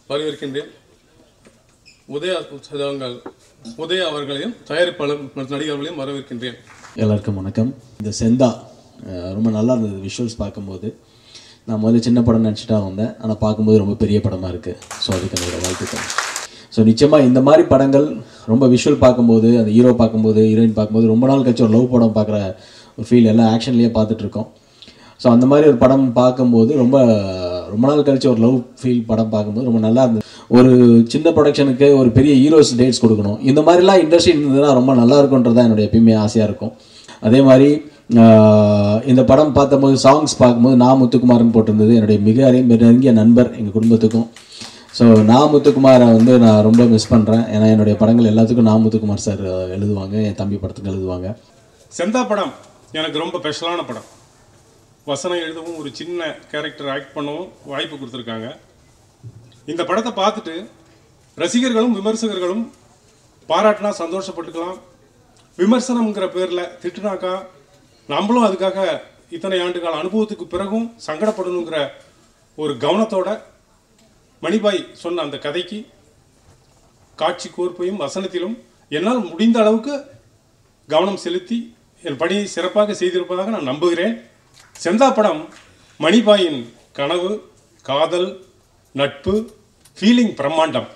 வரவேற்கின்றேன் உதயா சதங்கள் உதயா அவர்களையும் தயாரிப்பாளர் மற்றும் நடிகர்களையும் வரவேற்கின்றேன் எல்லாருக்கும் வணக்கம் இந்த செந்தா அஹ், ரொம்ப நல்லா இருந்தது விஷுவல்ஸ் பார்க்கும்போது நான் முதல்ல சின்ன படம் நினச்சிட்டா வந்தேன் ஆனால் பார்க்கும்போது ரொம்ப பெரிய படமாக இருக்குது ஸோ அதுக்கு என்னோட வாழ்த்துக்கள் ஸோ நிச்சயமாக இந்த மாதிரி படங்கள் ரொம்ப விஷுவல் பார்க்கும்போது அந்த ஹீரோ பார்க்கும்போது ஹீரோயின் பார்க்கும்போது ரொம்ப நாள் கழிச்சு ஒரு லவ் படம் பார்க்குற ஒரு ஃபீல் எல்லாம் ஆக்ஷன்லேயே பார்த்துட்ருக்கோம் ஸோ அந்த மாதிரி ஒரு படம் பார்க்கும்போது ரொம்ப ரொம்ப நாள் கழிச்சு ஒரு லவ் ஃபீல் படம் பார்க்கும்போது ரொம்ப நல்லா இருந்தது ஒரு சின்ன ப்ரொடக்ஷனுக்கு ஒரு பெரிய ஹீரோஸ் டேட்ஸ் கொடுக்கணும் இந்த மாதிரிலாம் இண்டஸ்ட்ரி இருந்ததுன்னா ரொம்ப நல்லா இருக்கும்ன்றது தான் என்னுடைய எப்பயுமே ஆசையாக இருக்கும் அதே மாதிரி ஆஹ், இந்த படம் பார்த்தபோது சாங்ஸ் பார்க்கும்போது நான் முத்துக்குமாரன் போட்டிருந்தது என்னுடைய மிக அறி- நெருங்கிய நண்பர் எங்கள் குடும்பத்துக்கும் ஸோ நான் முத்துக்குமாரை வந்து நான் ரொம்ப மிஸ் பண்ணுறேன் ஏன்னா என்னுடைய படங்கள் எல்லாத்துக்கும் நான் முத்துக்குமார் சார் எழுதுவாங்க என் தம்பி படத்துக்கு எழுதுவாங்க செந்தா படம் எனக்கு ரொம்ப ஸ்பெஷலான படம் வசனம் எழுதவும் ஒரு சின்ன கேரக்டர் ஆக்ட் பண்ணவும் வாய்ப்பு கொடுத்துருக்காங்க இந்த படத்தை பார்த்துட்டு ரசிகர்களும் விமர்சகர்களும் பாராட்டினா சந்தோஷப்பட்டுக்கலாம் விமர்சனம்ங்கிற பேரில் திட்டுனாக்கா நம்மளும் அதுக்காக இத்தனை ஆண்டுகால அனுபவத்துக்கு பிறகும் சங்கடப்படணுங்கிற ஒரு கவனத்தோட மணிபாய் சொன்ன அந்த கதைக்கு காட்சி கோர்ப்பையும் வசனத்திலும் என்னால் முடிந்த அளவுக்கு கவனம் செலுத்தி என் பணியை சிறப்பாக செய்திருப்பதாக நான் நம்புகிறேன் செந்தா படம் மணிபாயின் கனவு காதல் நட்பு ஃபீலிங் பிரம்மாண்டம்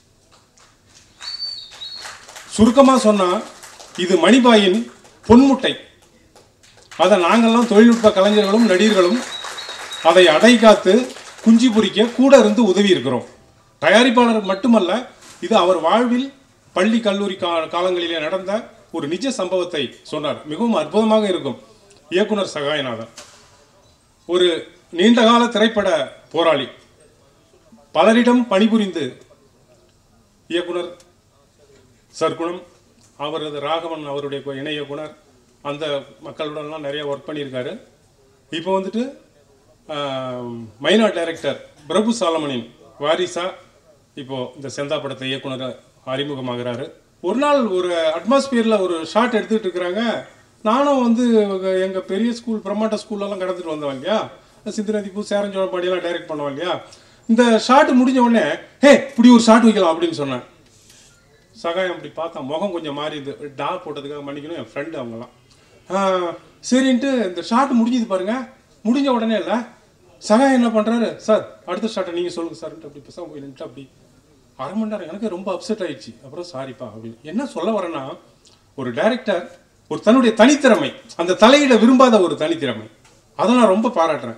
சுருக்கமாக சொன்னால் இது மணிபாயின் பொன்முட்டை அதை நாங்கள்லாம் தொழில்நுட்ப கலைஞர்களும் நடிகர்களும் அதை அடை காத்து குஞ்சு பொறிக்க கூட இருந்து உதவி இருக்கிறோம் தயாரிப்பாளர் மட்டுமல்ல இது அவர் வாழ்வில் பள்ளி கல்லூரி கா காலங்களிலே நடந்த ஒரு நிஜ சம்பவத்தை சொன்னார் மிகவும் அற்புதமாக இருக்கும் இயக்குனர் சகாயநாதன் ஒரு நீண்டகால திரைப்பட போராளி பலரிடம் பணிபுரிந்து இயக்குனர் சர்க்குணம் அவரது ராகவன் அவருடைய கு- இணை இயக்குனர் அந்த மக்களுடன்லாம் நிறைய ஒர்க் பண்ணியிருக்காரு இப்போ வந்துட்டு மைனா டைரக்டர் பிரபு சாலமனின் வாரிசா இப்போ இந்த செந்தா படத்தை இயக்குனர் அறிமுகமாகிறாரு ஒரு நாள் ஒரு அட்மாஸ்பியரில் ஒரு ஷாட் எடுத்துக்கிட்டு இருக்கிறாங்க நானும் வந்து எங்கள் பெரிய ஸ்கூல் பிரம்மாண்ட ஸ்கூல்லலாம் கடந்துட்டு வந்தவன் இல்லையா சிந்தநதிப்பூ சேரஞ்சோழப்பாடியெல்லாம் டைரக்ட் பண்ணுவேன் இல்லையா இந்த ஷாட் முடிஞ்ச உடனே ஹே இப்படி ஒரு ஷாட் வைக்கலாம் அப்படின்னு சொன்னேன் சகாயம் அப்படி பார்த்தா முகம் கொஞ்சம் மாறிது டா போட்டதுக்காக மன்னிக்கணும் என் ஃப்ரெண்டு அவங்கலாம் ஆ, சரின்ட்டு இந்த ஷாட் முடிஞ்சது பாருங்க முடிஞ்ச உடனே இல்லை சகாயம் என்ன பண்ணுறாரு சார் அடுத்த ஷாட்டை நீங்கள் சொல்லுங்கள் சார்ன்ட்டு அப்படி பேசாம போய் நின்றுட்டு அப்படி அரை மணி நேரம் எனக்கு ரொம்ப அப்செட் ஆயிடுச்சு அப்புறம் சாரிப்பா அப்படின்னு என்ன சொல்ல வரேன்னா ஒரு டைரக்டர் ஒரு தன்னுடைய தனித்திறமை அந்த தலையிட விரும்பாத ஒரு தனித்திறமை அதை நான் ரொம்ப பாராட்டுறேன்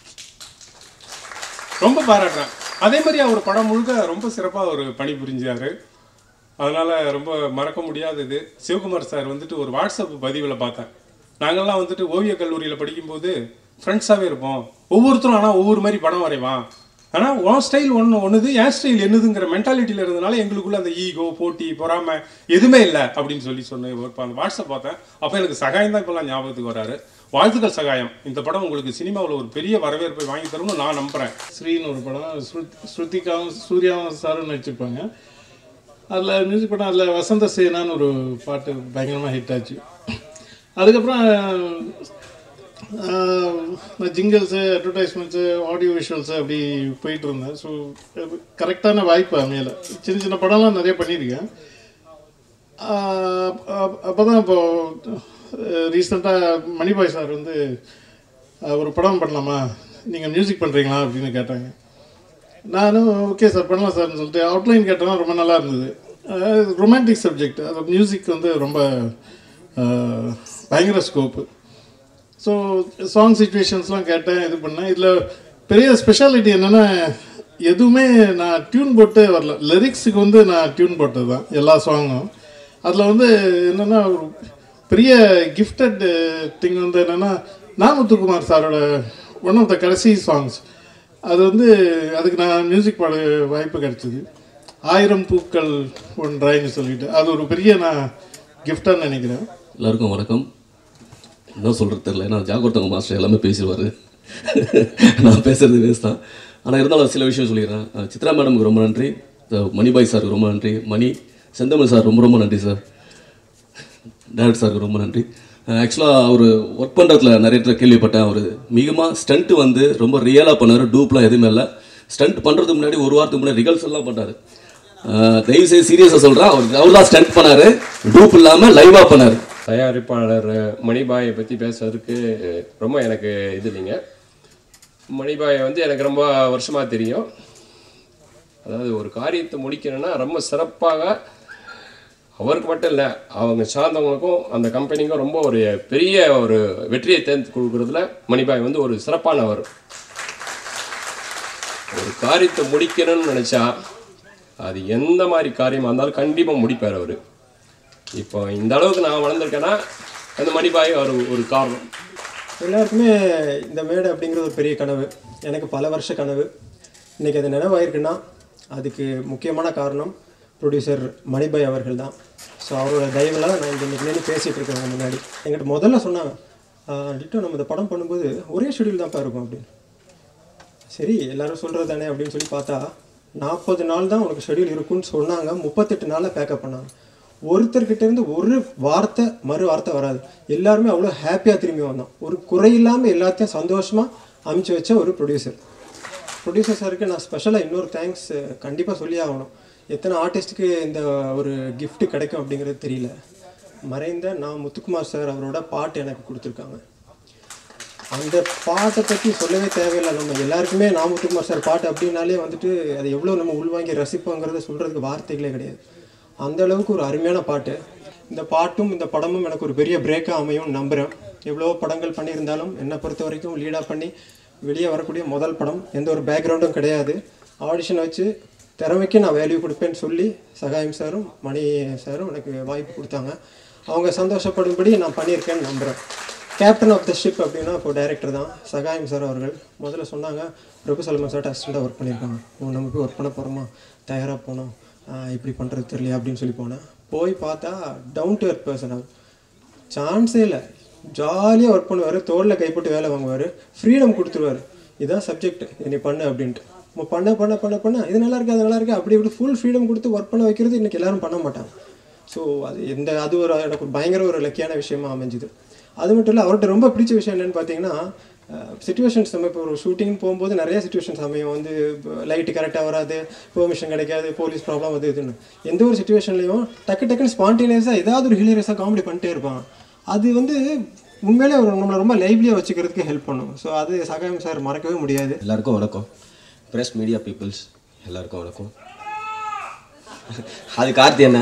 ரொம்ப பாராட்டுறேன் அதே மாதிரி அவர் படம் முழுக்க ரொம்ப சிறப்பாக அவர் பணி புரிஞ்சாரு அதனால ரொம்ப மறக்க முடியாதது சிவகுமார் சார் வந்துட்டு ஒரு வாட்ஸ்அப் பதிவில் பார்த்தேன் நாங்கள்லாம் வந்துட்டு ஓவியக் கல்லூரியில் படிக்கும்போது ஃப்ரெண்ட்ஸாகவே இருப்போம் ஒவ்வொருத்தரும் ஆனால் ஒவ்வொரு மாதிரி படம் வரைவான் ஆனால் உன் ஸ்டைல் ஒன்று ஒன்றுது என் ஸ்டைல் என்னதுங்கிற மென்டாலிட்டியில் இருந்தனால எங்களுக்குள்ள அந்த ஈகோ போட்டி பொறாமை எதுவுமே இல்லை அப்படின்னு சொல்லி சொன்ன ஒரு ப- அந்த வாட்ஸ்அப் பார்த்தேன் அப்போ எனக்கு சகாயம் தான் இப்போல்லாம் ஞாபகத்துக்கு வராரு வாழ்த்துக்கள் சகாயம் இந்த படம் உங்களுக்கு சினிமாவில் ஒரு பெரிய வரவேற்பை வாங்கி தரும்னு நான் நம்புகிறேன் ஸ்ரீன்னு ஒரு படம் ஸ்ருத் ஸ்ருதிகாவும் சூர்யாவும் சாரும் நடிச்சிருப்பாங்க அதில் மியூசிக் படம் அதில் வசந்த சேனான்னு ஒரு பாட்டு பயங்கரமாக ஹிட் ஆச்சு அதுக்கப்புறம் ஆஹ், நான் ஜிங்கிள்ஸு அட்வர்டைஸ்மெண்ட்ஸு ஆடியோ விஷுவல்ஸு அப்படி போயிட்டு இருந்தேன் ஸோ கரெக்டான வாய்ப்பு அமையலை சின்ன சின்ன படம்லாம் நிறைய பண்ணியிருக்கேன் அப்போ தான் இப்போ ரீசெண்டாக மணிபாய் சார் வந்து ஆஹ், ஒரு படம் பண்ணலாமா நீங்கள் மியூசிக் பண்ணுறீங்களா அப்படின்னு கேட்டாங்க நானும் ஓகே சார் பண்ணலாம் சார்னு சொல்லிட்டு அவுட்லைன் கேட்டேன்னா ரொம்ப நல்லா இருந்தது ரொமான்டிக் சப்ஜெக்ட் அது மியூசிக் வந்து ரொம்ப ஆஹ், பயங்கர ஸ்கோப்பு ஸோ சாங் சுச்சுவேஷன்ஸ்லாம் கேட்டேன் இது பண்ணேன் இதில் பெரிய ஸ்பெஷாலிட்டி என்னென்னா எதுவுமே நான் டியூன் போட்டு வரல லிரிக்ஸுக்கு வந்து நான் டியூன் போட்டது தான் எல்லா சாங்கும் அதில் வந்து என்னென்னா ஒரு பெரிய கிஃப்டட் திங் வந்து என்னென்னா நாமுத்துக்குமார் சாரோட ஒன் ஆஃப் த கடைசி சாங்ஸ் அது வந்து அதுக்கு நான் மியூசிக் பாட வாய்ப்பு கிடைச்சிது ஆயிரம் பூக்கள் ஒன்றாய்னு சொல்லிட்டு அது ஒரு பெரிய நான் கிஃப்டாக நினைக்கிறேன் எல்லாருக்கும் வணக்கம் என்ன சொல்கிறது தெரியல ஏன்னா ஜாகிரதங்க மாஸ்டர் எல்லாமே பேசிடுவார் நான் பேசுறது வேஸ்ட் தான் ஆனால் இருந்தாலும் சில விஷயம் சொல்லிடுறேன் அஹ் சித்ரா மேடமுக்கு ரொம்ப நன்றி அஹ் மணிபாய் சாருக்கு ரொம்ப நன்றி மணி செந்தமிழ் சார் ரொம்ப ரொம்ப நன்றி சார் டேரக்டர் சாருக்கு ரொம்ப நன்றி ஆக்சுவலாக அவர் ஒர்க் பண்ணுறதுல நிறைய இடத்துல கேள்விப்பட்டேன் அவர் மிகமாக ஸ்டண்ட்டு வந்து ரொம்ப ரியலாக பண்ணார் டூப்லாம் எதுவுமே இல்லை ஸ்டண்ட் பண்ணுறதுக்கு முன்னாடி ஒரு வாரத்துக்கு முன்னாடி ரிகல்சல்லாம் பண்ணார் தயவு செய்து சீரியஸாக சொல்கிறேன் அவர் அவர் தான் ஸ்டண்ட் பண்ணார் டூப் இல்லாமல் லைவாக பண்ணார் தயாரிப்பாளர் மணிபாயை பற்றி பேசுறதுக்கு ரொம்ப எனக்கு இது இல்லைங்க மணிபாயை வந்து எனக்கு ரொம்ப வருஷமாக தெரியும் அதாவது ஒரு காரியத்தை முடிக்கணும்னா ரொம்ப சிறப்பாக அவருக்கு மட்டும் இல்லை அவங்க சார்ந்தவங்களுக்கும் அந்த கம்பெனிக்கும் ரொம்ப ஒரு பெரிய ஒரு வெற்றியை தேர்ந்து கொடுக்கறதுல மணிபாய் வந்து ஒரு சிறப்பானவர் ஒரு காரியத்தை முடிக்கணும்னு நினச்சா அது எந்த மாதிரி காரியமாக இருந்தாலும் கண்டிப்பாக முடிப்பார் அவர் இப்போ இந்த அளவுக்கு நான் வளர்ந்துருக்கேன்னா அந்த மணிபாய் ஒரு ஒரு காரணம் எல்லாருக்குமே இந்த மேடை அப்படிங்கிறது ஒரு பெரிய கனவு எனக்கு பல வருஷ கனவு இன்றைக்கி அது நினைவாயிருக்குன்னா அதுக்கு முக்கியமான காரணம் ப்ரொடியூசர் மணிபாய் அவர்கள் தான் ஸோ அவரோட தயவுலாம் நான் இங்கே இன்னைக்கு நின்று பேசிகிட்டு இருக்கேன் உங்க முன்னாடி என்கிட்ட முதல்ல சொன்னாங்க டிட்டோ நம்ம இந்த படம் பண்ணும்போது ஒரே ஷெடியூல் தான்ப்பா இருக்கும் அப்படின்னு சரி எல்லாரும் சொல்கிறது தானே அப்படின்னு சொல்லி பார்த்தா நாற்பது நாள் தான் உனக்கு ஷெடியூல் இருக்கும்னு சொன்னாங்க முப்பத்தெட்டு நாளில் பேக்கப் பண்ணாங்க ஒருத்தர்கிட்ட இருந்து ஒரு வார்த்தை மறு வார்த்தை வராது எல்லாருமே அவ்வளோ ஹாப்பியாக திரும்பி வந்தோம் ஒரு குறை இல்லாமல் எல்லாத்தையும் சந்தோஷமாக அமுச்சு வச்ச ஒரு ப்ரொடியூசர் ப்ரொடியூசர் சாருக்கு நான் ஸ்பெஷலாக இன்னொரு தேங்க்ஸ் கண்டிப்பாக சொல்லி ஆகணும் எத்தனை ஆர்டிஸ்ட்டுக்கு இந்த ஒரு gift கிடைக்கும் அப்படிங்கிறது தெரியல மறைந்த நான் முத்துக்குமார் சார் அவரோட பாட்டு எனக்கு கொடுத்துருக்காங்க அந்த பாட்டை பற்றி சொல்லவே தேவையில்லை நம்ம எல்லாருக்குமே நாமத்துக்குமார் சார் பாட்டு அப்படின்னாலே வந்துட்டு அதை எவ்வளோ நம்ம உள்வாங்கி ரசிப்போங்கிறத சொல்கிறதுக்கு வார்த்தைகளே கிடையாது அந்த அளவுக்கு ஒரு அருமையான பாட்டு இந்த பாட்டும் இந்த படமும் எனக்கு ஒரு பெரிய பிரேக்காக அமையும் நம்புகிறேன் எவ்வளோ படங்கள் பண்ணியிருந்தாலும் என்னை பொறுத்த வரைக்கும் லீடாக பண்ணி வெளியே வரக்கூடிய முதல் படம் எந்த ஒரு பேக்ரவுண்டும் கிடையாது ஆடிஷன் வச்சு திறமைக்கு நான் வேல்யூ கொடுப்பேன்னு சொல்லி சகாயம் சாரும் மணி சாரும் எனக்கு வாய்ப்பு கொடுத்தாங்க அவங்க சந்தோஷப்படும்படி நான் பண்ணியிருக்கேன்னு நம்புகிறேன் கேப்டன் ஆஃப் த ஷிப் அப்படின்னா இப்போ டைரக்டர் தான் சகாயம் சார் அவர்கள் முதல்ல சொன்னாங்க பிரபு சல்மான் சார்ட்ட அசிஸ்டண்ட்டாக ஒர்க் பண்ணியிருக்காங்க ஓ நம்ம போய் ஒர்க் பண்ண போகிறோமா தயாராக போனோம் ஆஹ் இப்படி பண்ணுறது தெரியலையா அப்படின்னு சொல்லி போனேன் போய் பார்த்தா டவுன் டு எர்த் பர்சன் அவர் சான்ஸே இல்லை ஜாலியாக ஒர்க் பண்ணுவார் தோளில் கைப்பட்டு வேலை வாங்குவார் ஃப்ரீடம் கொடுத்துருவாரு இதான் சப்ஜெக்ட் நீ பண்ணு அப்படின்ட்டு நம்ம பண்ண பண்ண பண்ண பண்ண இது நல்லா இருக்கு அது நல்லா இருக்கு அப்படி இப்படி ஃபுல் ஃப்ரீடம் கொடுத்து ஒர்க் பண்ண வைக்கிறது இன்னைக்கு எல்லாரும் பண்ண மாட்டாங்க ஸோ அது இந்த அது ஒரு எனக்கு ஒரு பயங்கர ஒரு லக்கியான விஷயமா அமைஞ்சுது அது மட்டும் இல்லை அவர்கிட்ட ரொம்ப பிடிச்ச விஷயம் என்னன்னு பார்த்தீங்கன்னா சுச்சுவேஷன்ஸ் நம்ம இப்போ ஒரு ஷூட்டிங் போகும்போது நிறைய சுச்சுவேஷன்ஸ் அமையும் வந்து லைட்டு கரெக்டாக வராது பெர்மிஷன் கிடைக்காது போலீஸ் ப்ராப்ளம் அது இதுன்னு எந்த ஒரு சுச்சுவேஷன்லையும் டக்கு டக்குன்னு ஸ்பான்டேனியஸாக ஏதாவது ஒரு ஹிலியரஸாக காமெடி பண்ணிட்டே இருப்பான் அது வந்து உண்மையிலே ஒரு நம்மளை ரொம்ப லைவ்லியாக வச்சுக்கிறதுக்கு ஹெல்ப் பண்ணும் ஸோ அது சகாயம் சார் மறக்கவே முடியாது எல்லாருக்கும் வணக்கம் ப்ரெஸ் மீடியா பீப்புள்ஸ் எல்லாருக்கும் வணக்கம் அது கார்த்தி என்ன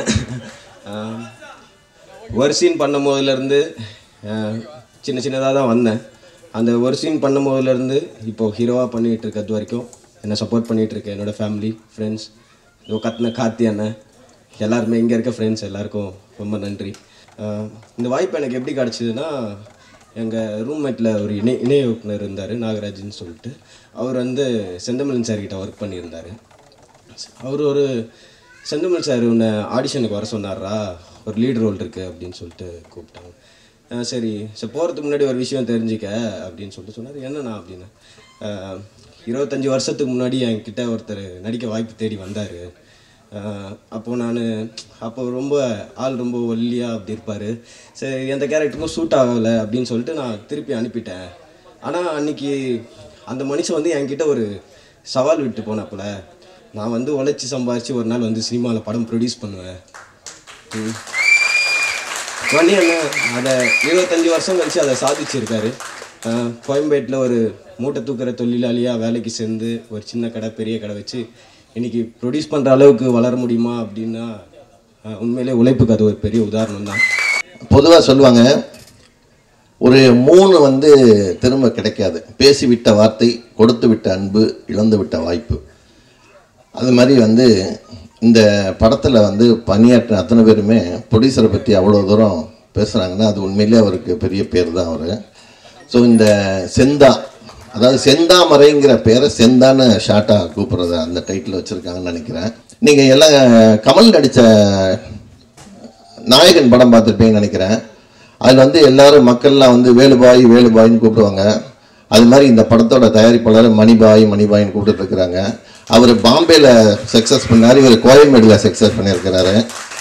ஒரு சீன் பண்ணும் போதுலேருந்து சின்ன சின்னதாக தான் வந்தேன் அந்த ஒரு சீன் பண்ணும் போதுலேருந்து இப்போ ஹீரோவாக பண்ணிகிட்டு இருக்கிறது வரைக்கும் என்னை சப்போர்ட் பண்ணிகிட்டு இருக்கேன் என்னோடய ஃபேமிலி ஃப்ரெண்ட்ஸ் இதோ கத்தின கார்த்தி அண்ணன் எல்லாருமே இங்கே இருக்க ஃப்ரெண்ட்ஸ் எல்லாருக்கும் ரொம்ப நன்றி ஆஹ் இந்த வாய்ப்பு எனக்கு எப்படி கிடச்சிதுன்னா எங்கள் ரூம்மேட்டில் ஒரு இணை இணை இயக்குனர் இருந்தார் நாகராஜ்னு சொல்லிட்டு அவர் வந்து செந்தமிழன் சார்கிட்ட ஒர்க் பண்ணியிருந்தார் அவர் ஒரு செந்தமிழ் சார் உன்னை ஆடிஷனுக்கு வர சொன்னாரா ஒரு லீட் ரோல் இருக்குது அப்படின்னு சொல்லிட்டு கூப்பிட்டாங்க ஆஹ் சரி சரி போகிறதுக்கு முன்னாடி ஒரு விஷயம் தெரிஞ்சுக்க அப்படின்னு சொல்லிட்டு சொன்னார் என்னண்ணா அப்படின்னு ஆஹ் இருபத்தஞ்சி வருஷத்துக்கு முன்னாடி என்கிட்ட ஒருத்தர் நடிக்க வாய்ப்பு தேடி வந்தார் அப்போது நான் அப்போ ரொம்ப ஆள் ரொம்ப ஒல்லியாக அப்படி இருப்பார் சரி எந்த கேரக்டருக்கும் சூட் ஆகலை அப்படின்னு சொல்லிட்டு நான் திருப்பி அனுப்பிட்டேன் ஆனால் அன்னைக்கு அந்த மனுஷன் வந்து என்கிட்ட ஒரு சவால் விட்டு போனாப்புல நான் வந்து உழைச்சி சம்பாரித்து ஒரு நாள் வந்து சினிமாவில் படம் ப்ரொடியூஸ் பண்ணுவேன் ம். மணி அண்ணன் அதை இருபத்தஞ்சி வருஷம் கழிச்சு அதை சாதிச்சிருக்காரு ஆஹ் கோயம்பேட்டில் ஒரு மூட்டை தூக்குற தொழிலாளியாக வேலைக்கு சேர்ந்து ஒரு சின்ன கடை பெரிய கடை வச்சு இன்னைக்கு ப்ரொடியூஸ் பண்ணுற அளவுக்கு வளர முடியுமா அப்படின்னா ஆஹ் உண்மையிலே உழைப்புக்கு அது ஒரு பெரிய உதாரணம் தான் பொதுவாக சொல்லுவாங்க ஒரு மூணு வந்து திரும்ப கிடைக்காது பேசிவிட்ட வார்த்தை கொடுத்து விட்ட அன்பு இழந்து விட்ட வாய்ப்பு அது மாதிரி வந்து இந்த படத்தில் வந்து பணியாற்றின அத்தனை பேருமே ப்ரொடியூசரை பற்றி அவ்வளோ தூரம் பேசுகிறாங்கன்னா அது உண்மையிலே அவருக்கு பெரிய பேர் தான் அவர் ஸோ இந்த செந்தா அதாவது செந்தாமரைங்கிற பேரை செந்தான்னு ஷார்ட்டாக கூப்பிட்றது அந்த டைட்டில் வச்சுருக்காங்கன்னு நினைக்கிறேன் நீங்கள் எல்லாம் கமல் நடித்த நாயகன் படம் பார்த்துருப்பீங்கன்னு நினைக்கிறேன் அதில் வந்து எல்லாரும் மக்கள்லாம் வந்து வேலுபாய் வேலுபாய்னு கூப்பிடுவாங்க அது மாதிரி இந்த படத்தோட தயாரிப்பாளர் மணிபாய் மணிபாய்னு கூப்பிட்டு இருக்கிறாங்க அவர் பாம்பேல சக்ஸஸ் பண்ணார் இவர் கோயம்பேடில் சக்ஸஸ் பண்ணியிருக்கிறாரு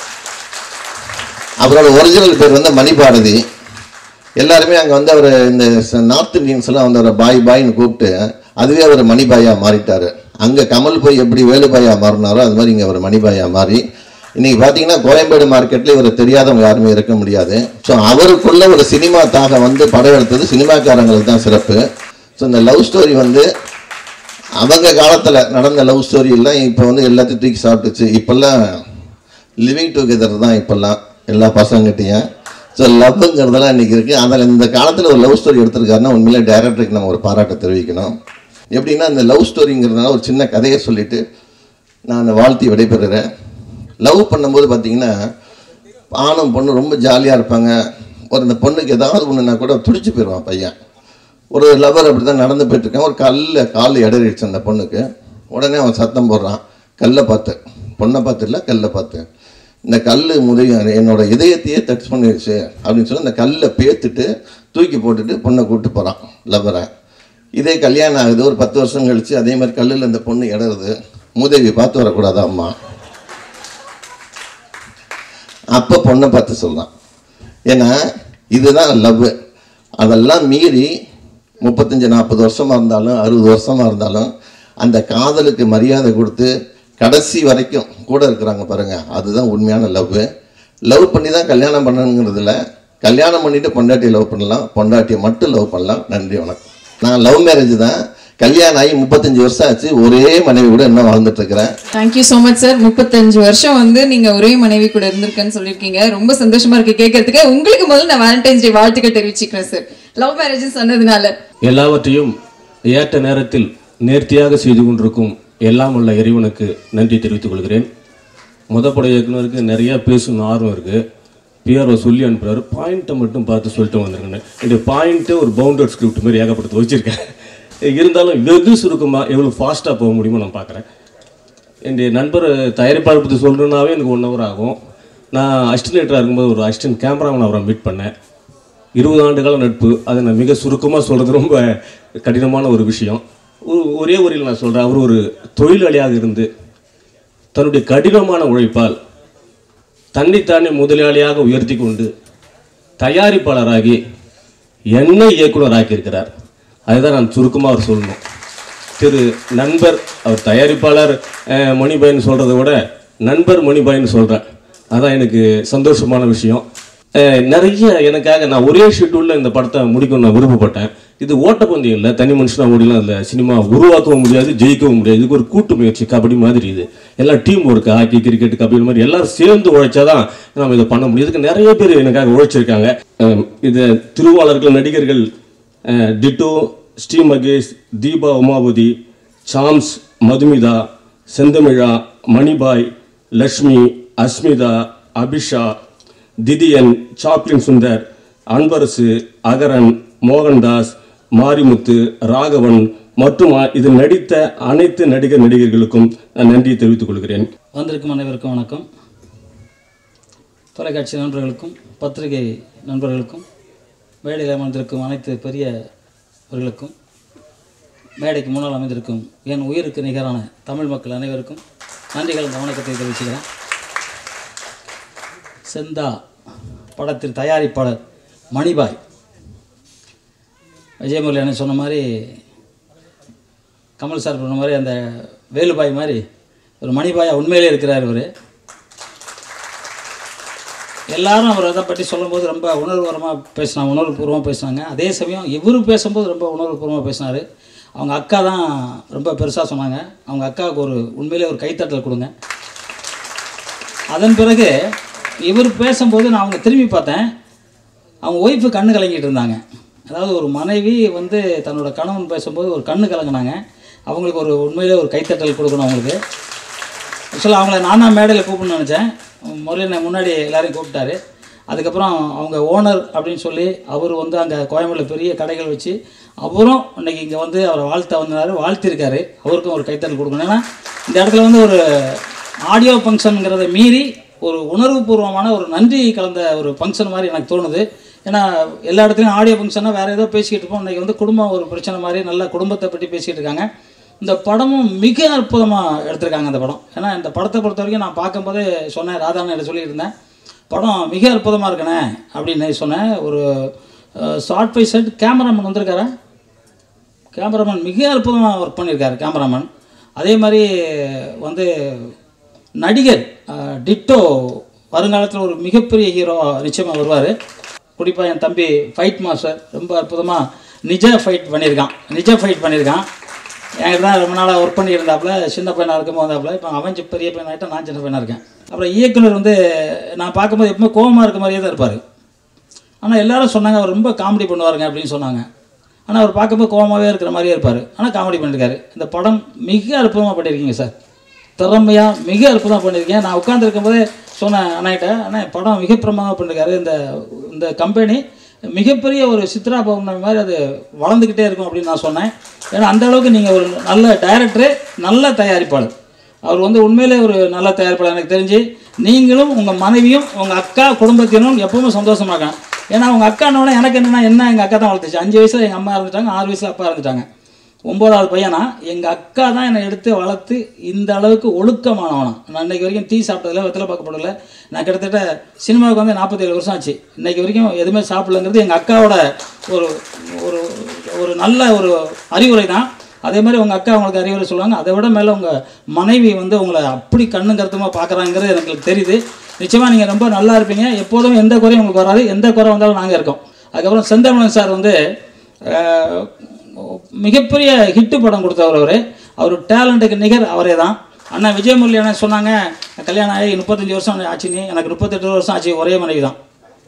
அவரோட ஒரிஜினல் பேர் வந்து மணிபாரதி எல்லாருமே அங்கே வந்து அவர் இந்த நார்த் இந்தியன்ஸ் எல்லாம் வந்து அவரை பாய் பாய்னு கூப்பிட்டு அதுவே அவர் மணிபாயாக மாறிட்டார் அங்கே கமல் போய் எப்படி வேலுபாயா மாறினாரோ அது மாதிரி இங்கே அவர் மணிபாயா மாறி இன்னைக்கு பார்த்தீங்கன்னா கோயம்பேடு மார்க்கெட்டில் இவர் தெரியாதவங்க யாருமே இருக்க முடியாது ஸோ அவருக்குள்ள ஒரு சினிமா தாக வந்து படம் எடுத்தது சினிமாக்காரங்களுக்கு தான் சிறப்பு ஸோ இந்த லவ் ஸ்டோரி வந்து அவங்க காலத்தில் நடந்த லவ் ஸ்டோரி எல்லாம் இப்போ வந்து எல்லாத்தையும் தூக்கி சாப்பிட்டுச்சு இப்போல்லாம் லிவிங் டுகெதர் தான் இப்போல்லாம் எல்லா பசங்கிட்டையும் ஸோ லவ்ங்கிறதெல்லாம் இன்றைக்கி இருக்குது அதில் இந்த காலத்தில் ஒரு லவ் ஸ்டோரி எடுத்திருக்காருன்னா உண்மையிலே டைரக்டருக்கு நம்ம ஒரு பாராட்டை தெரிவிக்கணும் எப்படின்னா இந்த லவ் ஸ்டோரிங்கிறதுனால ஒரு சின்ன கதையை சொல்லிவிட்டு நான் வாழ்த்தி விடைபெறுகிறேன் லவ் பண்ணும்போது பார்த்தீங்கன்னா ஆணும் பொண்ணு ரொம்ப ஜாலியாக இருப்பாங்க ஒரு இந்த பொண்ணுக்கு ஏதாவது ஒன்றுனா கூட துடிச்சு போயிடுவான் பையன் ஒரு லவர் அப்படி தான் நடந்து போயிட்டுருக்கான் ஒரு கல்ல கால் இடறிடுச்சு அந்த பொண்ணுக்கு உடனே அவன் சத்தம் போடுறான் கல்லை பார்த்து பொண்ணை பார்த்து இல்லை கல்லை பார்த்து இந்த கல் முதுக என்னோட இதயத்தையே டச் பண்ணிடுச்சு அப்படின்னு சொல்லி அந்த கல்லை பேத்துட்டு தூக்கி போட்டுட்டு பொண்ணை கூப்பிட்டு போகிறான் லவரை இதே கல்யாணம் ஆகுது ஒரு பத்து வருஷம் கழிச்சு அதே மாதிரி கல்லில் இந்த பொண்ணு இடருது மூதேவி பார்த்து வரக்கூடாது அம்மா அப்போ பொண்ணை பார்த்து சொல்கிறான் ஏன்னா இதுதான் லவ் அதெல்லாம் மீறி முப்பத்தஞ்சு நாற்பது வருஷமாக இருந்தாலும் அறுபது வருஷமாக இருந்தாலும் அந்த காதலுக்கு மரியாதை கொடுத்து கடைசி வரைக்கும் கூட இருக்கிறாங்க பாருங்க அதுதான் உண்மையான லவ் லவ் பண்ணி தான் கல்யாணம் பண்ணணுங்கிறதுல கல்யாணம் பண்ணிட்டு பொண்டாட்டியை லவ் பண்ணலாம் பொண்டாட்டியை மட்டும் லவ் பண்ணலாம் நன்றி வணக்கம் நான் லவ் மேரேஜ் தான் கல்யாணம் ஆகி முப்பத்தஞ்சு வருஷம் ஆச்சு ஒரே மனைவி கூட இன்னும் வாழ்ந்துட்டு இருக்கிறேன் தேங்க்யூ ஸோ மச் சார் முப்பத்தஞ்சு வருஷம் வந்து நீங்க ஒரே மனைவி கூட இருந்திருக்கேன்னு சொல்லியிருக்கீங்க ரொம்ப சந்தோஷமா இருக்கு கேட்கறதுக்கு உங்களுக்கு முதல்ல நான் வேலண்டைன்ஸ் டே வாழ்த்துக்கள் தெரிவிச்சுக்கிறேன் சார் லவ் மேரேஜ் சொன்னதுனால எல்லாவற்றையும் ஏற்ற நேரத்தில் நேர்த்தியாக செய்து கொண்டிருக்கும் எல்லாம் உள்ள இறைவனுக்கு நன்றி தெரிவித்துக் கொள்கிறேன் முதப்பட இயக்குனருக்கு நிறைய பேசணும் ஆர்வம் இருக்குது பிஆர்ஓ சொல்லி அனுப்புறாரு பாயிண்ட்டை மட்டும் பார்த்து சொல்லிட்டு வந்திருக்கேன் இந்த பாயிண்ட்டு ஒரு பவுண்டட் ஸ்கிரிப்ட் மாதிரி ஏகப்படுத்தி வச்சுருக்கேன் இருந்தாலும் வெகு சுருக்கமாக எவ்வளோ ஃபாஸ்ட்டாக போக முடியுமோ நான் பார்க்குறேன் என்னுடைய நண்பர் தயாரிப்பாளர் பற்றி சொல்லணுன்னாவே எனக்கு ஒன் ஹவர் ஆகும் நான் அசிஸ்டன்டேட்டராக இருக்கும்போது ஒரு அசிஸ்டன்ட் கேமராமேன் அவரை மீட் பண்ணேன் இருபது ஆண்டு கால நட்பு அதை நான் மிக சுருக்கமாக சொல்கிறது ரொம்ப கடினமான ஒரு விஷயம் ஒரு ஒரே வரியில் நான் சொல்கிறேன் அவர் ஒரு தொழிலாளியாக இருந்து தன்னுடைய கடினமான உழைப்பால் தன்னைத்தானே முதலாளியாக உயர்த்தி கொண்டு தயாரிப்பாளராகி என்னை இயக்குனராக்கியிருக்கிறார் அதுதான் நான் சுருக்கமாக அவர் சொல்லணும் திரு நண்பர் அவர் தயாரிப்பாளர் அஹ், மணிபாய்னு சொல்கிறத விட நண்பர் மணிபாய்னு சொல்கிறேன் அதான் எனக்கு சந்தோஷமான விஷயம் அஹ், நிறைய எனக்காக நான் ஒரே ஷெட்யூலில் இந்த படத்தை முடிக்கணும்னு நான் விருப்பப்பட்டேன் இது ஓட்டப்பந்தயம் இல்லை தனி மனுஷனாக ஓடிலாம் இல்லை சினிமா உருவாக்கவும் முடியாது ஜெயிக்கவும் முடியாது இதுக்கு ஒரு கூட்டு முயற்சி கபடி மாதிரி இது எல்லாம் team work hockey cricket kabaddi மாதிரி எல்லாரும் சேர்ந்து உழைச்சாதான் நம்ம இதை பண்ண முடியும் இதுக்கு நிறைய பேர் எனக்காக உழைச்சிருக்காங்க அஹ், இது திருவாளர்கள் நடிகர்கள் அஹ், டிட்டோ ஸ்ரீ மகேஷ் தீபா உமாபதி சாம்ஸ் மதுமிதா செந்தமிழா மணிபாய் லக்ஷ்மி அஸ்மிதா அபிஷா திதியன் சாப்ளின் சுந்தர் அன்பரசு அகரன் மோகன்தாஸ் மாரிமுத்து ராகவன் மற்றும் அ- இதில் நடித்த அனைத்து நடிகர் நடிகர்களுக்கும் நான் நன்றி தெரிவித்துக் கொள்கிறேன் வந்திருக்கும் அனைவருக்கும் வணக்கம் தொலைக்காட்சி நண்பர்களுக்கும் பத்திரிகை நண்பர்களுக்கும் மேடையில் அமர்ந்திருக்கும் அனைத்து பெரியவர்களுக்கும் மேடைக்கு முன்னால் அமைந்திருக்கும் என் உயிருக்கு நிகரான தமிழ் மக்கள் அனைவருக்கும் நன்றிகள் இந்த வணக்கத்தை தெரிவிச்சுக்கிறேன் செந்தா படத்தின் தயாரிப்பாளர் மணிபாய் விஜயமுரளி அண்ணன் சொன்ன மாதிரி கமல் சார் சொன்ன மாதிரி அந்த வேலுபாய் மாதிரி ஒரு மணிபாயா உண்மையிலே இருக்கிறார் இவர் எல்லாரும் அவர் அதை பற்றி சொல்லும்போது ரொம்ப உணர்வுபூர்வமாக பேசினாங்க உணர்வுபூர்வமாக பேசினாங்க அதே சமயம் இவர் பேசும்போது ரொம்ப உணர்வுபூர்வமாக பேசினார் அவங்க அக்கா தான் ரொம்ப பெருசாக சொன்னாங்க அவங்க அக்காவுக்கு ஒரு உண்மையிலே ஒரு கைத்தட்டல் கொடுங்க அதன் பிறகு இவர் பேசும்போது நான் அவங்க திரும்பி பார்த்தேன் அவங்க ஒய்ஃபு கண்ணு கலங்கிட்டு இருந்தாங்க அதாவது ஒரு மனைவி வந்து தன்னோட கணவன் பேசும்போது ஒரு கண்ணு கலங்கினாங்க அவங்களுக்கு ஒரு உண்மையிலே ஒரு கைத்தட்டல் கொடுக்கணும் அவங்களுக்கு ஆக்சுவலாக அவங்கள நான் தான் மேடையில் கூப்பிடணும்னு நினச்சேன் முரளியனை முன்னாடி எல்லாரையும் கூப்பிட்டாரு அதுக்கப்புறம் அவங்க ஓனர் அப்படின்னு சொல்லி அவர் வந்து அங்கே கோயம்புத்தூர் பெரிய கடைகள் வச்சு அவரும் இன்னைக்கு இங்கே வந்து அவரை வாழ்த்த வந்தார் வாழ்த்திருக்காரு அவருக்கும் ஒரு கைத்தட்டல் கொடுக்கணும் ஏன்னா இந்த இடத்துல வந்து ஒரு ஆடியோ ஃபங்க்ஷனுங்கிறத மீறி ஒரு உணர்வுபூர்வமான ஒரு நன்றி கலந்த ஒரு ஃபங்க்ஷன் மாதிரி எனக்கு தோணுது ஏன்னா எல்லா இடத்துலையும் ஆடியோ ஃபங்க்ஷனாக வேறு ஏதோ பேசிக்கிட்டு இருப்போம் இன்றைக்கி வந்து குடும்பம் ஒரு பிரச்சனை மாதிரி நல்ல குடும்பத்தை பற்றி பேசிக்கிட்டு இருக்காங்க இந்த படமும் மிக அற்புதமாக எடுத்திருக்காங்க இந்த படம் ஏன்னா இந்த படத்தை பொறுத்த வரைக்கும் நான் பார்க்கும்போதே சொன்னேன் ராதாண்ணன் சொல்லியிருந்தேன் படம் மிக அற்புதமாக இருக்கணே அப்படின்னு சொன்னேன் ஒரு ஷார்ட் பை செட் கேமராமேன் வந்திருக்காரா கேமராமேன் மிக அற்புதமாக ஒர்க் பண்ணியிருக்காரு கேமராமேன் அதே மாதிரி வந்து நடிகர் அஹ், டிட்டோ வருங்காலத்தில் ஒரு மிகப்பெரிய ஹீரோ நிச்சயமாக வருவார் குறிப்பாக என் தம்பி ஃபைட் மாஸ்டர் ரொம்ப அற்புதமாக நிஜ ஃபைட் பண்ணியிருக்கான் நிஜ ஃபைட் பண்ணியிருக்கான் என்கிட்ட தான் ரொம்ப நாளாக ஒர்க் பண்ணியிருந்தாப்புல சின்ன பையனாக இருக்கும் போதாப்புல இப்போ அவன் சி- பெரிய பையன் ஆகிட்டா நான் சின்ன பையனாக இருக்கேன் அப்புறம் இயக்குனர் வந்து நான் பார்க்கும்போது எப்பவுமே கோவமாக இருக்க மாதிரியே தான் இருப்பார் ஆனால் எல்லாரும் சொன்னாங்க அவர் ரொம்ப காமெடி பண்ணுவாருங்க அப்படின்னு சொன்னாங்க ஆனால் அவர் பார்க்கும்போது கோவமாகவே இருக்கிற மாதிரியே இருப்பார் ஆனால் காமெடி பண்ணியிருக்காரு இந்த படம் மிக அற்புதமாக பண்ணியிருக்கீங்க சார் திறமையாக மிக அற்புதமாக பண்ணியிருக்கீங்க நான் உட்காந்துருக்கும் போதே சொன்னேன் அண்ணாகிட்ட அண்ணா படம் மிக பிரமாதமாக பண்ணியிருக்காரு இந்த இந்த கம்பெனி மிகப்பெரிய ஒரு சித்ரா பௌர்ணமி மாதிரி அது வளர்ந்துக்கிட்டே இருக்கும் அப்படின்னு நான் சொன்னேன் ஏன்னா அந்த அளவுக்கு நீங்கள் ஒரு நல்ல டைரக்டரு நல்ல தயாரிப்பாளர் அவர் வந்து உண்மையிலே ஒரு நல்ல தயாரிப்பாளர் எனக்கு தெரிஞ்சு நீங்களும் உங்கள் மனைவியும் உங்கள் அக்கா குடும்பத்தினரும் எப்பவுமே சந்தோஷமா இருக்காங்க ஏன்னா அவங்க அக்கானோட எனக்கு என்னன்னா என்ன எங்கள் அக்கா தான் வளர்த்துச்சு அஞ்சு வயசில் எங்கள் அம்மா இருந்துட்டாங்க ஆறு வயசில் அப்பா இருந்துட்டாங்க ஒம்போதாவது பையனா எங்கள் அக்கா தான் என்னை எடுத்து வளர்த்து இந்த அளவுக்கு ஒழுக்கமானவனா நான் இன்னைக்கு வரைக்கும் டீ சாப்பிட்டதில்ல வெத்தலை பார்க்கப்படல நான் கிட்டத்தட்ட சினிமாவுக்கு வந்து நாற்பத்தேழு வருஷம் ஆச்சு இன்னைக்கு வரைக்கும் எதுவுமே சாப்பிடலங்கிறது எங்கள் அக்காவோட ஒரு ஒரு ஒரு நல்ல ஒரு அறிவுரை தான் அதே மாதிரி உங்கள் அக்கா உங்களுக்கு அறிவுரை சொல்லுவாங்க அதை விட மேலே உங்கள் மனைவி வந்து உங்களை அப்படி கண்ணும் கருத்துமாக பார்க்குறாங்கிறது எனக்கு தெரியுது நிச்சயமாக நீங்கள் ரொம்ப நல்லா இருப்பீங்க எப்போதும் எந்த குறையும் உங்களுக்கு வராது எந்த குறை வந்தாலும் நாங்கள் இருக்கோம் அதுக்கப்புறம் செந்தமிழன் சார் வந்து அஹ், மிகப்பெரிய ஹிட்டு படம் கொடுத்தவர் அவர் அவர் டேலண்ட்டுக்கு நிகர் அவரே தான் அண்ணா விஜயமுரளி அண்ணா சொன்னாங்க கல்யாணம் ஆகி முப்பத்தஞ்சு வருஷம் ஆச்சுன்னு எனக்கு முப்பத்தெட்டு வருஷம் ஆச்சு ஒரே மனைவி தான்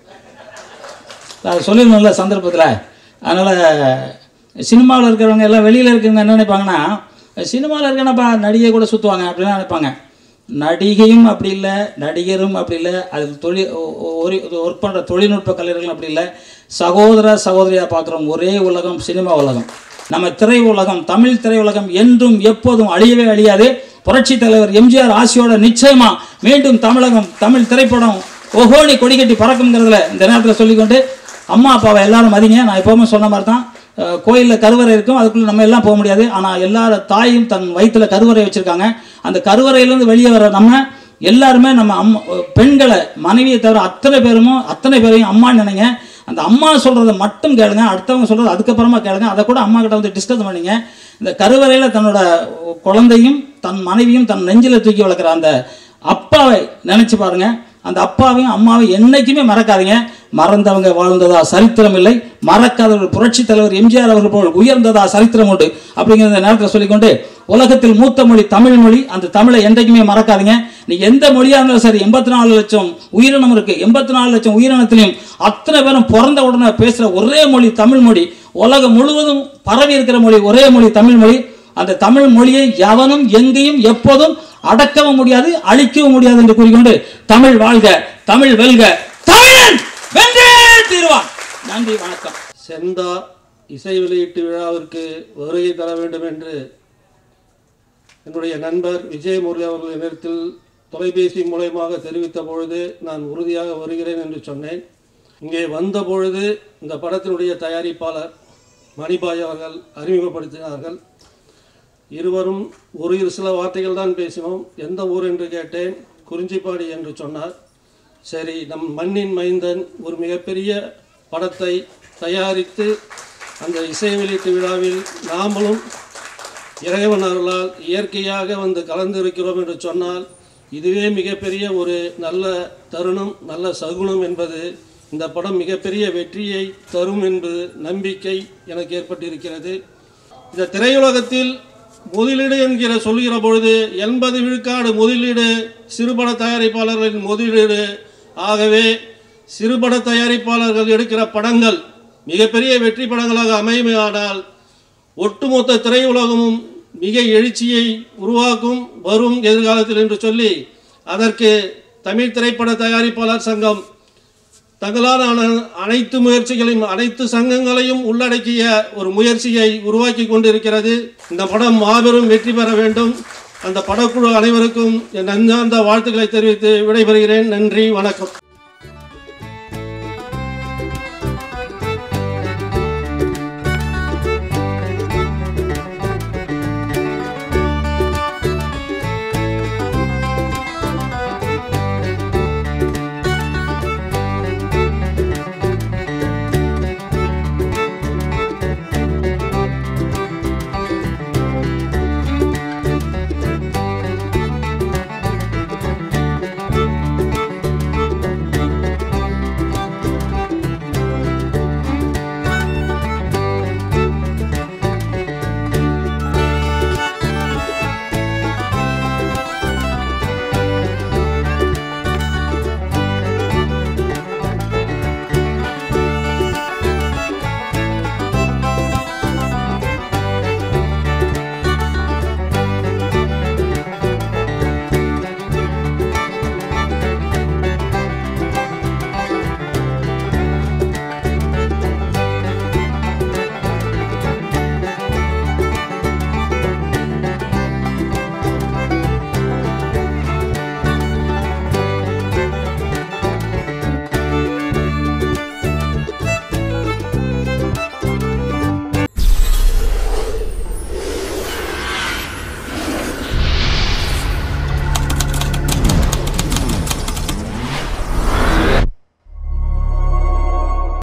அது சொல்லிடணும்ல சந்தர்ப்பத்தில் அதனால் சினிமாவில் இருக்கிறவங்க எல்லாம் வெளியில் இருக்கிறவங்க என்ன நினைப்பாங்கன்னா சினிமாவில் இருக்கனப்பா நடிகை கூட சுற்றுவாங்க அப்படின்னு நினைப்பாங்க நடிகையும் அப்படி இல்லை நடிகரும் அப்படி இல்லை அது தொழில் ஒரு ஒர்க் பண்ணுற தொழில்நுட்ப கலைஞர்களும் அப்படி இல்லை சகோதர சகோதரியாக பார்க்குறோம் ஒரே உலகம் சினிமா உலகம் நம்ம திரை உலகம் தமிழ் திரை உலகம் என்றும் எப்போதும் அழியவே அழியாது புரட்சி தலைவர் எம்ஜிஆர் ஆசியோட நிச்சயமா மீண்டும் தமிழகம் தமிழ் திரைப்படம் ஒஹோனி கொடிக்கட்டி பறக்குங்கிறதுல இந்த நேரத்தில் சொல்லிக்கொண்டு அம்மா அப்பாவை எல்லாரும் மதிங்க நான் எப்போவுமே சொன்ன மாதிரி தான் கோயிலில் கருவறை இருக்கும் அதுக்குள்ளே நம்ம எல்லாம் போக முடியாது ஆனால் எல்லார தாயும் தன் வயித்துல கருவறை வச்சுருக்காங்க அந்த கருவறையிலேருந்து வெளியே வர நம்ம எல்லாருமே நம்ம அம்மா பெண்களை மனைவியை தவிர அத்தனை பேருமோ அத்தனை பேரையும் அம்மான்னு நினைங்க அந்த அம்மா சொல்கிறத மட்டும் கேளுங்க அடுத்தவங்க சொல்கிறது அதுக்கப்புறமா கேளுங்க அதை கூட அம்மா கிட்ட வந்து டிஸ்கஸ் பண்ணிங்க இந்த கருவறையில் தன்னோட குழந்தையும் தன் மனைவியும் தன் நெஞ்சில் தூக்கி வளர்க்குற அந்த அப்பாவை நினச்சி பாருங்க அந்த அப்பாவையும் அம்மாவையும் என்னைக்குமே மறக்காதீங்க மறந்தவங்க வாழ்ந்ததா சரித்திரம் இல்லை மறக்காதவர்கள் புரட்சி தலைவர் எம்ஜிஆர் அவர்கள் போல் உயர்ந்ததா சரித்திரம் உண்டு அப்படிங்கிற இந்த நேரத்தில் சொல்லிக்கொண்டு உலகத்தில் மூத்த மொழி தமிழ் மொழி அந்த தமிழை என்றைக்குமே மறக்காதீங்க நீ எந்த மொழியாக இருந்தாலும் சரி எண்பத்தி நாலு லட்சம் உயிரினம் இருக்கு எண்பத்தி நாலு லட்சம் உயிரினத்திலையும் அத்தனை பேரும் பிறந்த உடனே பேசுகிற ஒரே மொழி தமிழ் மொழி உலகம் முழுவதும் பரவி இருக்கிற மொழி ஒரே மொழி தமிழ் மொழி அந்த தமிழ் மொழியை எவனும் எங்கேயும் எப்போதும் அடக்கவும் முடியாது அழிக்கவும் முடியாது என்று கூறிக்கொண்டு தமிழ் வாழ்க தமிழ் வெல்க தமிழன் வென்றே தீர்வான் நன்றி வணக்கம் செந்தா இசை வெளியீட்டு விழாவிற்கு வருகை தர வேண்டும் என்று என்னுடைய நண்பர் விஜயமுரளி அவர்கள் நேரத்தில் தொலைபேசி மூலயமாக தெரிவித்த பொழுது நான் உறுதியாக வருகிறேன் என்று சொன்னேன் இங்கே வந்த பொழுது இந்த படத்தினுடைய தயாரிப்பாளர் மணிபாய் அவர்கள் அறிமுகப்படுத்தினார்கள் இருவரும் ஒரு இரு சில வார்த்தைகள் தான் பேசினோம் எந்த ஊர் என்று கேட்டேன் குறிஞ்சிப்பாடி என்று சொன்னார் சரி நம் மண்ணின் மைந்தன் ஒரு மிகப்பெரிய படத்தை தயாரித்து அந்த இசை வெளியீட்டு விழாவில் நாமளும் இறைவன் அருளால் இயற்கையாக வந்து கலந்திருக்கிறோம் என்று சொன்னால் இதுவே மிகப்பெரிய ஒரு நல்ல தருணம் நல்ல சகுனம் என்பது இந்த படம் மிகப்பெரிய வெற்றியை தரும் என்பது நம்பிக்கை எனக்கு ஏற்பட்டிருக்கிறது இந்த திரையுலகத்தில் முதலீடு என்கிற சொல்கிற பொழுது எண்பது விழுக்காடு முதலீடு சிறுபட தயாரிப்பாளர்களின் முதலீடு ஆகவே சிறுபட தயாரிப்பாளர்கள் எடுக்கிற படங்கள் மிகப்பெரிய வெற்றி படங்களாக அமையுமானால் ஒட்டுமொத்த திரையுலகமும் மிக எழுச்சியை உருவாக்கும் வரும் எதிர்காலத்தில் என்று சொல்லி அதற்கு தமிழ் திரைப்பட தயாரிப்பாளர் சங்கம் தங்களால் ஆன அனைத்து முயற்சிகளையும் அனைத்து சங்கங்களையும் உள்ளடக்கிய ஒரு முயற்சியை உருவாக்கி கொண்டிருக்கிறது இந்த படம் மாபெரும் வெற்றி பெற வேண்டும் அந்த படக்குழு அனைவருக்கும் என் நஞ்சார்ந்த வாழ்த்துக்களை தெரிவித்து விடைபெறுகிறேன் நன்றி வணக்கம்